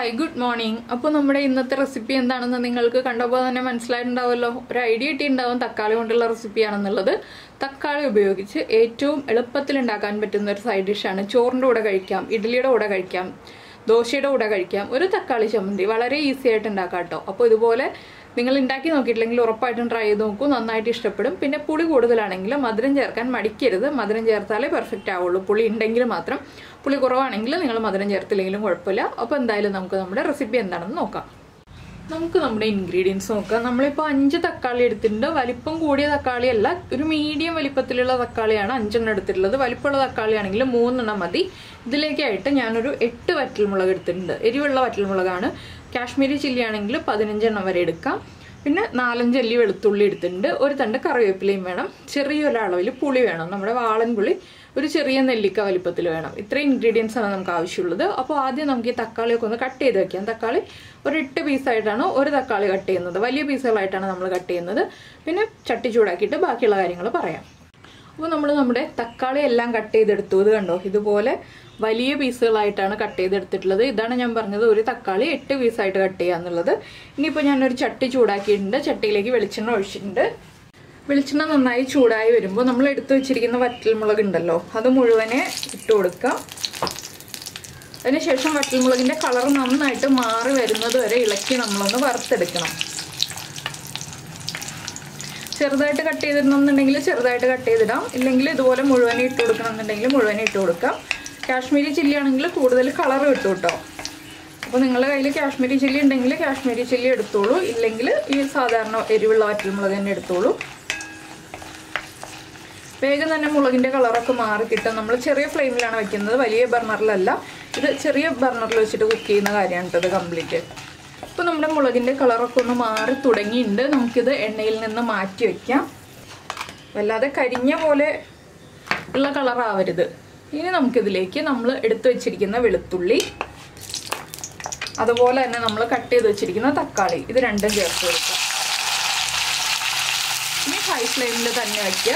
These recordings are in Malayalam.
ഹായ് ഗുഡ് മോർണിംഗ് അപ്പോൾ നമ്മുടെ ഇന്നത്തെ റെസിപ്പി എന്താണെന്ന് നിങ്ങൾക്ക് കണ്ടപ്പോൾ തന്നെ മനസ്സിലായിട്ടുണ്ടാവുമല്ലോ ഒരു ഐഡിയ കിട്ടിയിട്ടുണ്ടാവും തക്കാളി കൊണ്ടുള്ള റെസിപ്പിയാണെന്നുള്ളത് തക്കാളി ഉപയോഗിച്ച് ഏറ്റവും എളുപ്പത്തിൽ ഉണ്ടാക്കാൻ പറ്റുന്ന ഒരു സൈഡ് ഡിഷാണ് ചോറിൻ്റെ കൂടെ കഴിക്കാം ഇഡ്ഡലിയുടെ കൂടെ കഴിക്കാം ദോശയുടെ കൂടെ കഴിക്കാം ഒരു തക്കാളി ചമ്മന്തി വളരെ ഈസി ആയിട്ട് ഉണ്ടാക്കാം കേട്ടോ അപ്പോൾ ഇതുപോലെ നിങ്ങൾ ഉണ്ടാക്കി നോക്കിയിട്ടില്ലെങ്കിൽ ഉറപ്പായിട്ടും ട്രൈ ചെയ്ത് നോക്കൂ നന്നായിട്ട് ഇഷ്ടപ്പെടും പിന്നെ പുളി കൂടുതലാണെങ്കിൽ മധുരം ചേർക്കാൻ മടിക്കരുത് മധുരം ചേർത്താലേ പെർഫെക്റ്റ് ആവുള്ളൂ പുളി ഉണ്ടെങ്കിൽ മാത്രം പുളി കുറവാണെങ്കിൽ നിങ്ങൾ മധുരം ചേർത്തില്ലെങ്കിലും കുഴപ്പമില്ല അപ്പോൾ എന്തായാലും നമുക്ക് നമ്മുടെ റെസിപ്പി എന്താണെന്ന് നോക്കാം നമുക്ക് നമ്മുടെ ഇൻഗ്രീഡിയൻസ് നോക്കാം നമ്മളിപ്പോൾ അഞ്ച് തക്കാളി എടുത്തിട്ടുണ്ട് വലിപ്പം കൂടിയ തക്കാളി അല്ല ഒരു മീഡിയം വലിപ്പത്തിലുള്ള തക്കാളിയാണ് അഞ്ചെണ്ണം എടുത്തിട്ടുള്ളത് വലിപ്പമുള്ള തക്കാളി ആണെങ്കിൽ മൂന്നെണ്ണം മതി ഇതിലേക്കായിട്ട് ഞാനൊരു എട്ട് വറ്റൽമുളക് എടുത്തിട്ടുണ്ട് എരിവുള്ള വറ്റൽമുളകാണ് കാശ്മീരി ചില്ലി ആണെങ്കിൽ പതിനഞ്ചെണ്ണം വരെ എടുക്കാം പിന്നെ നാലഞ്ച് അല്ലി വെളുത്തുള്ളി എടുത്തിട്ടുണ്ട് ഒരു തണ്ട് കറിവേപ്പിലയും വേണം ചെറിയൊരു അളവിൽ പുളി വേണം നമ്മുടെ വാളൻ പുളി ഒരു ചെറിയ നെല്ലിക്ക വലിപ്പത്തിൽ വേണം ഇത്രയും ഇൻഗ്രീഡിയൻസ് ആണ് നമുക്ക് ആവശ്യമുള്ളത് അപ്പോൾ ആദ്യം നമുക്ക് ഈ തക്കാളിയൊക്കെ ഒന്ന് കട്ട് ചെയ്ത് വെക്കാം തക്കാളി ഒരു എട്ട് പീസായിട്ടാണ് ഒരു തക്കാളി കട്ട് ചെയ്യുന്നത് വലിയ പീസുകളായിട്ടാണ് നമ്മൾ കട്ട് ചെയ്യുന്നത് പിന്നെ ചട്ടി ചൂടാക്കിയിട്ട് ബാക്കിയുള്ള കാര്യങ്ങൾ പറയാം അപ്പോൾ നമ്മൾ നമ്മുടെ തക്കാളി എല്ലാം കട്ട് ചെയ്തെടുത്തു ഇത് കണ്ടോ ഇതുപോലെ വലിയ പീസുകളായിട്ടാണ് കട്ട് ചെയ്തെടുത്തിട്ടുള്ളത് ഇതാണ് ഞാൻ പറഞ്ഞത് ഒരു തക്കാളി എട്ട് പീസായിട്ട് കട്ട് ചെയ്യുക എന്നുള്ളത് ഇനിയിപ്പോൾ ഞാനൊരു ചട്ടി ചൂടാക്കിയിട്ടുണ്ട് ചട്ടിയിലേക്ക് വെളിച്ചെണ്ണ ഒഴിച്ചിട്ടുണ്ട് വെളിച്ചെണ്ണ നന്നായി ചൂടായി വരുമ്പോൾ നമ്മൾ എടുത്തു വെച്ചിരിക്കുന്ന വറ്റൽമുളക് ഉണ്ടല്ലോ അത് മുഴുവനെ ഇട്ട് കൊടുക്കാം അതിനുശേഷം വറ്റൽമുളകിൻ്റെ കളർ നന്നായിട്ട് മാറി വരുന്നത് വരെ ഇളക്കി നമ്മളൊന്ന് വറുത്തെടുക്കണം ചെറുതായിട്ട് കട്ട് ചെയ്തിടണമെന്നുണ്ടെങ്കിൽ ചെറുതായിട്ട് കട്ട് ചെയ്തിടാം ഇല്ലെങ്കിൽ ഇതുപോലെ മുഴുവനെ ഇട്ട് കൊടുക്കണം എന്നുണ്ടെങ്കിൽ മുഴുവനെ ഇട്ട് കൊടുക്കാം കാശ്മീരി ചില്ലി ആണെങ്കിൽ കൂടുതൽ കളർ കിട്ടും കേട്ടോ അപ്പോൾ നിങ്ങളുടെ കയ്യിൽ കാശ്മീരി ചില്ലി ഉണ്ടെങ്കിൽ കാശ്മീരി ചില്ലി എടുത്തോളൂ ഇല്ലെങ്കിൽ ഈ സാധാരണ എരിവുള്ള വറ്റൽമുളക് തന്നെ എടുത്തോളൂ വേഗം തന്നെ മുളകിൻ്റെ കളറൊക്കെ മാറി കിട്ടും നമ്മൾ ചെറിയ ഫ്ലെയിമിലാണ് വെക്കുന്നത് വലിയ ബർണറിലല്ല ഇത് ചെറിയ ബർണറിൽ വെച്ചിട്ട് കുക്ക് ചെയ്യുന്ന കാര്യമാണ് കേട്ടോ ഇത് കംപ്ലീറ്റ് ഇപ്പോൾ നമ്മുടെ മുളകിൻ്റെ കളറൊക്കെ ഒന്ന് മാറി തുടങ്ങിയിട്ടുണ്ട് നമുക്കിത് എണ്ണയിൽ നിന്ന് മാറ്റി വയ്ക്കാം വല്ലാതെ കരിഞ്ഞ പോലെ ഉള്ള കളറാവരുത് ഇനി നമുക്കിതിലേക്ക് നമ്മൾ എടുത്തു വെച്ചിരിക്കുന്ന വെളുത്തുള്ളി അതുപോലെ തന്നെ നമ്മൾ കട്ട് ചെയ്ത് വെച്ചിരിക്കുന്ന തക്കാളി ഇത് രണ്ടും ചേർത്ത് കൊടുക്കാം ഇനി ഹൈ ഫ്ലെയിമിൽ തന്നെ വയ്ക്കുക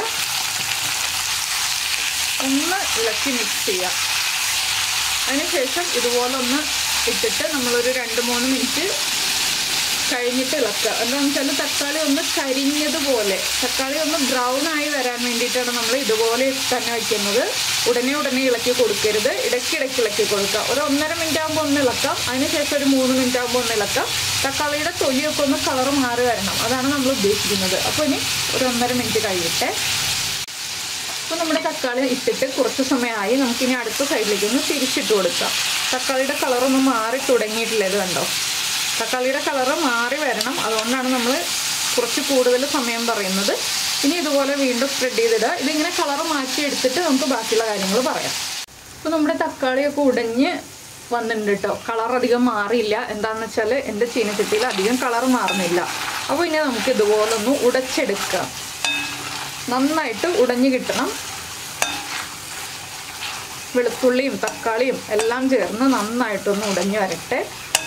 ഒന്ന് ഇളക്കി മിക്സ് ചെയ്യാം അതിനുശേഷം ഇതുപോലെ ഒന്ന് ഇട്ടിട്ട് നമ്മളൊരു രണ്ട് മൂന്ന് മിനിറ്റ് കഴിഞ്ഞിട്ട് ഇളക്കുക എന്താണെന്ന് വെച്ചാൽ തക്കാളി ഒന്ന് കരിഞ്ഞതുപോലെ തക്കാളി ഒന്ന് ബ്രൗൺ ആയി വരാൻ വേണ്ടിയിട്ടാണ് നമ്മൾ ഇതുപോലെ തന്നെ വയ്ക്കുന്നത് ഉടനെ ഉടനെ ഇളക്കി കൊടുക്കരുത് ഇടയ്ക്കിടയ്ക്ക് ഇളക്കി കൊടുക്കുക ഒരു ഒന്നര മിനിറ്റ് ആകുമ്പോൾ ഒന്ന് ഇളക്കാം അതിനുശേഷം ഒരു മൂന്ന് മിനിറ്റ് ആകുമ്പോൾ ഒന്ന് ഇളക്കാം തക്കാളിയുടെ തൊലിയൊക്കെ ഒന്ന് കളർ മാറി വരണം അതാണ് നമ്മൾ ഉദ്ദേശിക്കുന്നത് അപ്പോൾ ഇനി ഒരു ഒന്നര മിനിറ്റ് കഴിയട്ടെ അപ്പോൾ നമ്മുടെ തക്കാളി ഇട്ടിട്ട് കുറച്ച് സമയമായി നമുക്കിനി അടുത്ത സൈഡിലേക്ക് ഒന്ന് തിരിച്ചിട്ട് കൊടുക്കാം തക്കാളിയുടെ കളറൊന്ന് മാറി തുടങ്ങിയിട്ടില്ല ഇത് കണ്ടോ തക്കാളിയുടെ കളറ് മാറി വരണം അതുകൊണ്ടാണ് നമ്മൾ കുറച്ച് കൂടുതൽ സമയം പറയുന്നത് ഇനി ഇതുപോലെ വീണ്ടും സ്പ്രെഡ് ചെയ്തിടുക ഇതിങ്ങനെ കളറ് മാറ്റി എടുത്തിട്ട് നമുക്ക് ബാക്കിയുള്ള കാര്യങ്ങൾ പറയാം അപ്പോൾ നമ്മുടെ തക്കാളിയൊക്കെ ഉടഞ്ഞ് വന്നിട്ടുണ്ട് കേട്ടോ കളർ അധികം മാറിയില്ല എന്താണെന്ന് വെച്ചാൽ എൻ്റെ ചീനച്ചട്ടിയിൽ അധികം കളർ മാറുന്നില്ല അപ്പോൾ ഇനി നമുക്ക് ഇതുപോലെ ഒന്ന് ഉടച്ചെടുക്കാം നന്നായിട്ട് ഉടഞ്ഞു കിട്ടണം വെളുത്തുള്ളിയും തക്കാളിയും എല്ലാം ചേർന്ന് നന്നായിട്ടൊന്ന് ഉടഞ്ഞു വരട്ടെ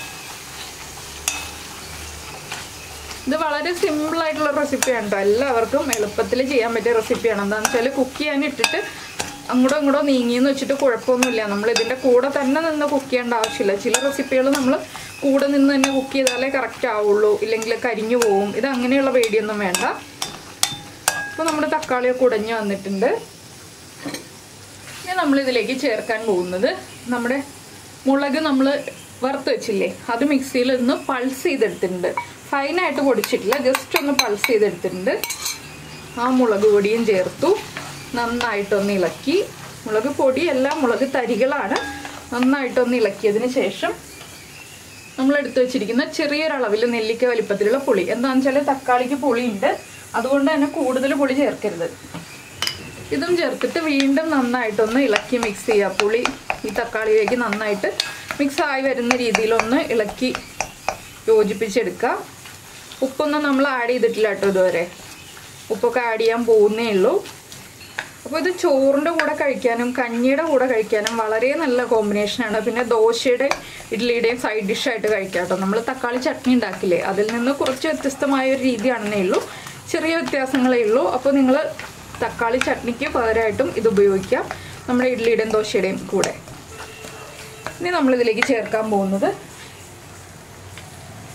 ഇത് വളരെ സിമ്പിൾ ആയിട്ടുള്ള റെസിപ്പിയാണ് കേട്ടോ എല്ലാവർക്കും എളുപ്പത്തിൽ ചെയ്യാൻ പറ്റിയ റെസിപ്പിയാണ് എന്താണെന്ന് വെച്ചാൽ കുക്ക് ചെയ്യാൻ ഇട്ടിട്ട് അങ്ങോട്ടോ ഇങ്ങോട്ടോ നീങ്ങിയെന്ന് വെച്ചിട്ട് കുഴപ്പമൊന്നുമില്ല നമ്മൾ ഇതിൻ്റെ കൂടെ തന്നെ നിന്ന് കുക്ക് ചെയ്യേണ്ട ആവശ്യമില്ല ചില റെസിപ്പികൾ നമ്മൾ കൂടെ നിന്ന് തന്നെ കുക്ക് ചെയ്താലേ കറക്റ്റ് ആവുള്ളൂ ഇല്ലെങ്കിൽ കരിഞ്ഞു പോവും ഇത് അങ്ങനെയുള്ള പേടിയൊന്നും വേണ്ട അപ്പോൾ നമ്മുടെ തക്കാളിയൊക്കെ ഉടഞ്ഞു വന്നിട്ടുണ്ട് ഇനി നമ്മളിതിലേക്ക് ചേർക്കാൻ പോകുന്നത് നമ്മുടെ മുളക് നമ്മൾ വറുത്ത് വെച്ചില്ലേ അത് മിക്സിയിൽ ഒന്ന് പൾസ് ചെയ്തെടുത്തിട്ടുണ്ട് ഫൈനായിട്ട് പൊടിച്ചിട്ടില്ല ജസ്റ്റ് ഒന്ന് പൾസ് ചെയ്തെടുത്തിട്ടുണ്ട് ആ മുളക് പൊടിയും ചേർത്തു നന്നായിട്ടൊന്ന് ഇളക്കി മുളക് പൊടിയല്ല മുളക് തരികളാണ് നന്നായിട്ടൊന്ന് ഇളക്കിയതിന് ശേഷം നമ്മൾ എടുത്തു വെച്ചിരിക്കുന്ന ചെറിയൊരളവിൽ നെല്ലിക്ക വലിപ്പത്തിലുള്ള പുളി എന്താണെന്ന് വെച്ചാൽ തക്കാളിക്ക് പുളിയുണ്ട് അതുകൊണ്ട് തന്നെ കൂടുതൽ പുളി ചേർക്കരുത് ഇതും ചേർത്തിട്ട് വീണ്ടും നന്നായിട്ടൊന്ന് ഇളക്കി മിക്സ് ചെയ്യുക പുളി ഈ തക്കാളിയിലേക്ക് നന്നായിട്ട് മിക്സ് ആയി വരുന്ന രീതിയിലൊന്ന് ഇളക്കി യോജിപ്പിച്ചെടുക്കുക ഉപ്പൊന്നും നമ്മൾ ആഡ് ചെയ്തിട്ടില്ല കേട്ടോ ഇതുവരെ ഉപ്പൊക്കെ ആഡ് ചെയ്യാൻ പോകുന്നേ ഉള്ളൂ അപ്പോൾ ഇത് ചോറിൻ്റെ കൂടെ കഴിക്കാനും കഞ്ഞിയുടെ കൂടെ കഴിക്കാനും വളരെ നല്ല കോമ്പിനേഷനാണ് പിന്നെ ദോശയുടെ ഇഡ്ഡലിയുടെയും സൈഡ് ഡിഷായിട്ട് കഴിക്കാം കേട്ടോ നമ്മൾ തക്കാളി ചട്നി ഉണ്ടാക്കില്ലേ അതിൽ നിന്ന് കുറച്ച് വ്യത്യസ്തമായ ഒരു രീതിയാണെന്നേ ഉള്ളൂ ചെറിയ വ്യത്യാസങ്ങളേ ഉള്ളൂ അപ്പോൾ നിങ്ങൾ തക്കാളി ചട്നിക്ക് പകരമായിട്ടും ഇത് ഉപയോഗിക്കാം നമ്മുടെ ഇഡ്ഡലിയുടെയും ദോശയുടെയും കൂടെ ഇനി നമ്മളിതിലേക്ക് ചേർക്കാൻ പോകുന്നത്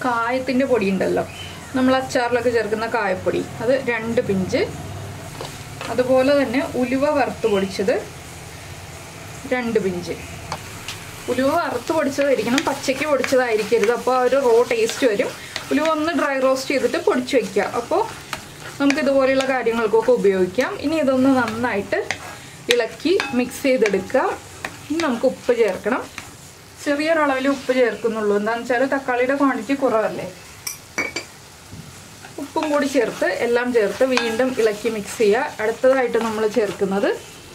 കായത്തിൻ്റെ പൊടി ഉണ്ടല്ലോ നമ്മൾ അച്ചാറിലൊക്കെ ചേർക്കുന്ന കായപ്പൊടി അത് രണ്ട് പിഞ്ച് അതുപോലെ തന്നെ ഉലുവ വറുത്ത് പൊടിച്ചത് രണ്ട് പിഞ്ച് ഉലുവ വറുത്ത് പൊടിച്ചതായിരിക്കണം പച്ചയ്ക്ക് പൊടിച്ചതായിരിക്കരുത് അപ്പോൾ ആ ഒരു റോ ടേസ്റ്റ് വരും ഉലുവ ഒന്ന് ഡ്രൈ റോസ്റ്റ് ചെയ്തിട്ട് പൊടിച്ച് വയ്ക്കുക അപ്പോൾ നമുക്ക് ഇതുപോലെയുള്ള കാര്യങ്ങൾക്കൊക്കെ ഉപയോഗിക്കാം ഇനി ഇതൊന്ന് നന്നായിട്ട് ഇളക്കി മിക്സ് ചെയ്തെടുക്കുക ഇനി നമുക്ക് ഉപ്പ് ചേർക്കണം ചെറിയൊരളവിൽ ഉപ്പ് ചേർക്കുന്നുള്ളൂ എന്താണെന്ന് വെച്ചാൽ തക്കാളിയുടെ ക്വാണ്ടിറ്റി കുറവല്ലേ ഉപ്പും കൂടി ചേർത്ത് എല്ലാം ചേർത്ത് വീണ്ടും ഇളക്കി മിക്സ് ചെയ്യുക അടുത്തതായിട്ട് നമ്മൾ ചേർക്കുന്നത്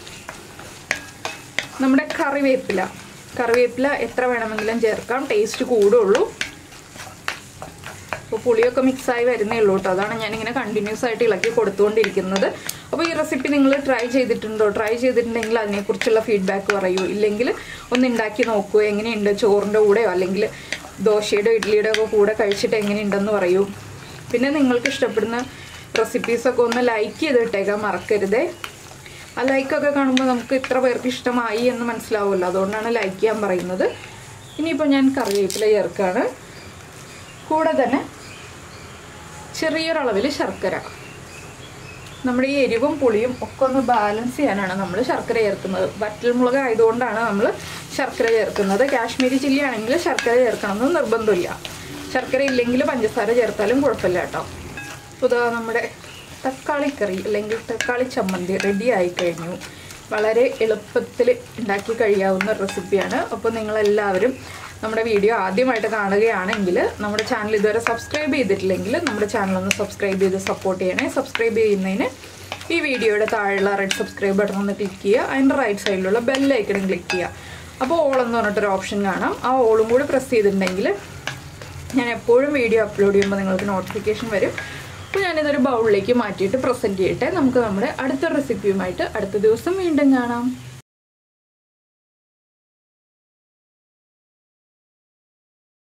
നമ്മുടെ കറിവേപ്പില കറിവേപ്പില എത്ര വേണമെങ്കിലും ചേർക്കാം ടേസ്റ്റ് കൂടുള്ളൂ അപ്പോൾ പുളിയൊക്കെ മിക്സായി വരുന്നേ ഉള്ളൂ കേട്ടോ അതാണ് ഞാനിങ്ങനെ കണ്ടിന്യൂസ് ആയിട്ട് ഇളക്കി കൊടുത്തുകൊണ്ടിരിക്കുന്നത് അപ്പോൾ ഈ റെസിപ്പി നിങ്ങൾ ട്രൈ ചെയ്തിട്ടുണ്ടോ ട്രൈ ചെയ്തിട്ടുണ്ടെങ്കിൽ അതിനെക്കുറിച്ചുള്ള ഫീഡ്ബാക്ക് പറയൂ ഇല്ലെങ്കിൽ ഒന്ന് ഉണ്ടാക്കി നോക്കൂ എങ്ങനെയുണ്ട് ചോറിൻ്റെ കൂടെയോ അല്ലെങ്കിൽ ദോശയുടെ ഇഡ്ഡലിയുടെ ഒക്കെ കൂടെ കഴിച്ചിട്ട് എങ്ങനെയുണ്ടെന്ന് പറയൂ പിന്നെ നിങ്ങൾക്ക് ഇഷ്ടപ്പെടുന്ന റെസിപ്പീസൊക്കെ ഒന്ന് ലൈക്ക് ചെയ്തിട്ടേക്കാൻ മറക്കരുതേ ആ ലൈക്കൊക്കെ കാണുമ്പോൾ നമുക്ക് ഇത്ര പേർക്ക് ഇഷ്ടമായി എന്ന് മനസ്സിലാവുമല്ലോ അതുകൊണ്ടാണ് ലൈക്ക് ചെയ്യാൻ പറയുന്നത് ഇനിയിപ്പോൾ ഞാൻ കറിവേപ്പില ചേർക്കുകയാണ് കൂടെ തന്നെ ചെറിയൊരളവിൽ ശർക്കര നമ്മുടെ ഈ എരിവും പുളിയും ഒക്കെ ഒന്ന് ബാലൻസ് ചെയ്യാനാണ് നമ്മൾ ശർക്കര ചേർക്കുന്നത് വറ്റൽമുളക് ആയതുകൊണ്ടാണ് നമ്മൾ ശർക്കര ചേർക്കുന്നത് കാശ്മീരി ചില്ലി ആണെങ്കിൽ ശർക്കര ചേർക്കണമെന്ന് നിർബന്ധമില്ല ശർക്കര ഇല്ലെങ്കിൽ പഞ്ചസാര ചേർത്താലും കുഴപ്പമില്ല കേട്ടോ അപ്പോൾ ഇതാ നമ്മുടെ തക്കാളി കറി അല്ലെങ്കിൽ തക്കാളി ചമ്മന്തി റെഡി ആയി കഴിഞ്ഞു വളരെ എളുപ്പത്തിൽ ഉണ്ടാക്കി കഴിയാവുന്ന റെസിപ്പിയാണ് അപ്പോൾ നിങ്ങളെല്ലാവരും നമ്മുടെ വീഡിയോ ആദ്യമായിട്ട് കാണുകയാണെങ്കിൽ നമ്മുടെ ചാനൽ ഇതുവരെ സബ്സ്ക്രൈബ് ചെയ്തിട്ടില്ലെങ്കിൽ നമ്മുടെ ചാനൽ ഒന്ന് സബ്സ്ക്രൈബ് ചെയ്ത് സപ്പോർട്ട് ചെയ്യണേ സബ്സ്ക്രൈബ് ചെയ്യുന്നതിന് ഈ വീഡിയോയുടെ താഴെയുള്ള റെഡ് സബ്സ്ക്രൈബ് ബട്ടൺ ഒന്ന് ക്ലിക്ക് ചെയ്യുക അതിൻ്റെ റൈറ്റ് സൈഡിലുള്ള ബെല്ലൈക്കണും ക്ലിക്ക് ചെയ്യുക അപ്പോൾ ഓൾ എന്ന് പറഞ്ഞിട്ടൊരു ഓപ്ഷൻ കാണാം ആ ഓളും കൂടി പ്രസ് ചെയ്തിട്ടുണ്ടെങ്കിൽ ഞാൻ എപ്പോഴും വീഡിയോ അപ്ലോഡ് ചെയ്യുമ്പോൾ നിങ്ങൾക്ക് നോട്ടിഫിക്കേഷൻ വരും അപ്പോൾ ഞാനിതൊരു ബൗളിലേക്ക് മാറ്റിയിട്ട് പ്രസൻറ്റ് ചെയ്യട്ടെ നമുക്ക് നമ്മുടെ അടുത്ത റെസിപ്പിയുമായിട്ട് അടുത്ത ദിവസം വീണ്ടും കാണാം